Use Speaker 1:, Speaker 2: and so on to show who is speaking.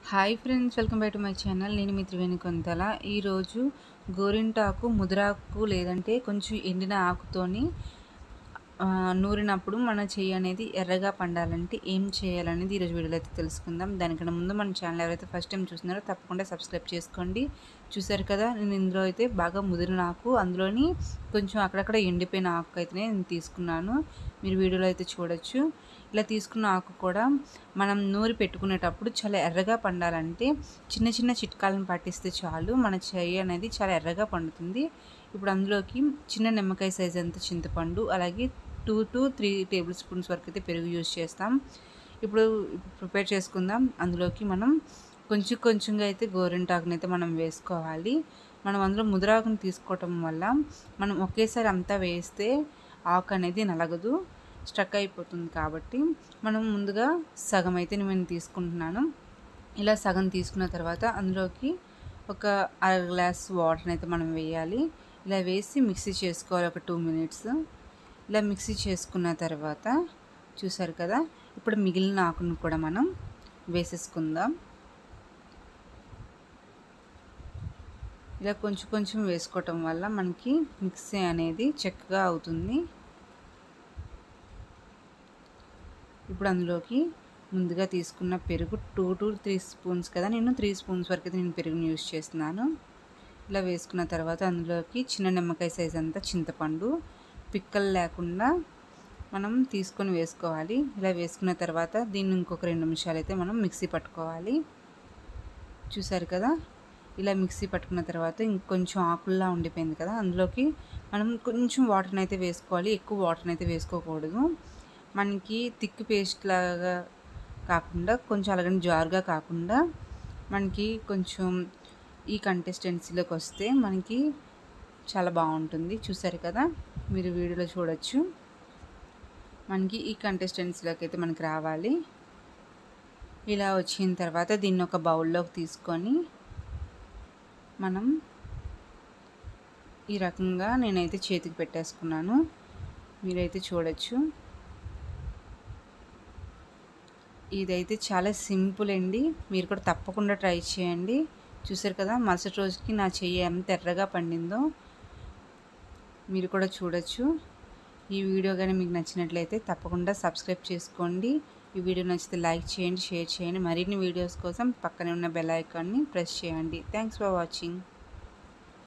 Speaker 1: hi friends welcome back to my channel నేను మీ త్రివేణి కొంతల ఈరోజు గోరింటాకు ముదిరాకు లేదంటే కొంచెం ఎండిన ఆకుతోని ఆ, నూరినప్పుడు మన చెయ్యి అనేది ఎర్రగా పండాలంటే ఏం చేయాలనేది ఈరోజు వీడియోలో అయితే తెలుసుకుందాం దానికన్నా ముందు మన ఛానల్ ఎవరైతే ఫస్ట్ టైం చూస్తున్నారో తప్పకుండా సబ్స్క్రైబ్ చేసుకోండి చూసారు కదా నేను ఇందులో అయితే బాగా ముదిరిన ఆకు అందులోని కొంచెం అక్కడక్కడ ఎండిపోయిన ఆకు అయితే నేను తీసుకున్నాను మీరు వీడియోలో అయితే చూడొచ్చు ఇలా తీసుకున్న ఆకు కూడా మనం నూరి పెట్టుకునేటప్పుడు చాలా ఎర్రగా పండాలంటే చిన్న చిన్న చిట్కాలను పాటిస్తే చాలు మన చెయ్యి అనేది చాలా ఎర్రగా పండుతుంది ఇప్పుడు అందులోకి చిన్న నిమ్మకాయ సైజ్ అంత చింతపండు అలాగే two to three tablespoons వరకు అయితే పెరుగు యూజ్ చేస్తాం ఇప్పుడు ప్రిపేర్ చేసుకుందాం అందులోకి మనం కొంచెం కొంచెంగా అయితే గోరింటాకుని అయితే మనం వేసుకోవాలి మనం అందులో ముదిరాకుని తీసుకోవటం వల్ల మనం ఒకేసారి అంతా వేస్తే ఆకు అనేది నలగదు స్ట్రక్ అయిపోతుంది కాబట్టి మనం ముందుగా సగం అయితే నేను తీసుకుంటున్నాను ఇలా సగం తీసుకున్న తర్వాత అందులోకి ఒక అర గ్లాస్ వాటర్ని అయితే మనం వేయాలి ఇలా వేసి మిక్సీ చేసుకోవాలి ఒక టూ మినిట్స్ ఇలా మిక్సీ చేసుకున్న తర్వాత చూసారు కదా ఇప్పుడు మిగిలిన ఆకును కూడా మనం వేసేసుకుందాం ఇలా కొంచెం కొంచెం వేసుకోవటం వల్ల మనకి మిక్సీ అనేది చక్కగా అవుతుంది ఇప్పుడు అందులోకి ముందుగా తీసుకున్న పెరుగు టూ టు త్రీ స్పూన్స్ కదా నేను త్రీ స్పూన్స్ వరకు అయితే నేను పెరుగుని యూస్ చేస్తున్నాను ఇలా వేసుకున్న తర్వాత అందులోకి చిన్న నిమ్మకాయ సైజ్ అంతా చింతపండు పిక్కలు లేకుండా మనం తీసుకొని వేసుకోవాలి ఇలా వేసుకున్న తర్వాత దీన్ని ఇంకొక రెండు నిమిషాలు అయితే మనం మిక్సీ పట్టుకోవాలి చూసారు కదా ఇలా మిక్సీ పట్టుకున్న తర్వాత ఇంకొంచెం ఆకుల్లా ఉండిపోయింది కదా అందులోకి మనం కొంచెం వాటర్ని అయితే వేసుకోవాలి ఎక్కువ వాటర్ని అయితే వేసుకోకూడదు మనకి థిక్ పేస్ట్ లాగా కాకుండా కొంచెం అలాగని జారుగా కాకుండా మనకి కొంచెం ఈ కంటెస్టెన్సీలోకి వస్తే మనకి చాలా బాగుంటుంది చూసారు కదా మీరు వీడియోలో చూడొచ్చు మనకి ఈ కంటెస్టెన్సీలోకి అయితే మనకి రావాలి ఇలా వచ్చిన తర్వాత దీన్ని ఒక బౌల్లోకి తీసుకొని మనం ఈ రకంగా నేనైతే చేతికి పెట్టేసుకున్నాను మీరైతే చూడొచ్చు ఇదైతే చాలా సింపుల్ అండి మీరు కూడా తప్పకుండా ట్రై చేయండి చూసారు కదా మరుసటి రోజుకి నా చెయ్యి ఎంత ఎర్రగా పండిందో మీరు కూడా చూడొచ్చు ఈ వీడియో కానీ మీకు నచ్చినట్లయితే తప్పకుండా సబ్స్క్రైబ్ చేసుకోండి ఈ వీడియో నచ్చితే లైక్ చేయండి షేర్ చేయండి మరిన్ని వీడియోస్ కోసం పక్కనే ఉన్న బెల్ ఐకాన్ని ప్రెస్ చేయండి థ్యాంక్స్ ఫర్ వాచింగ్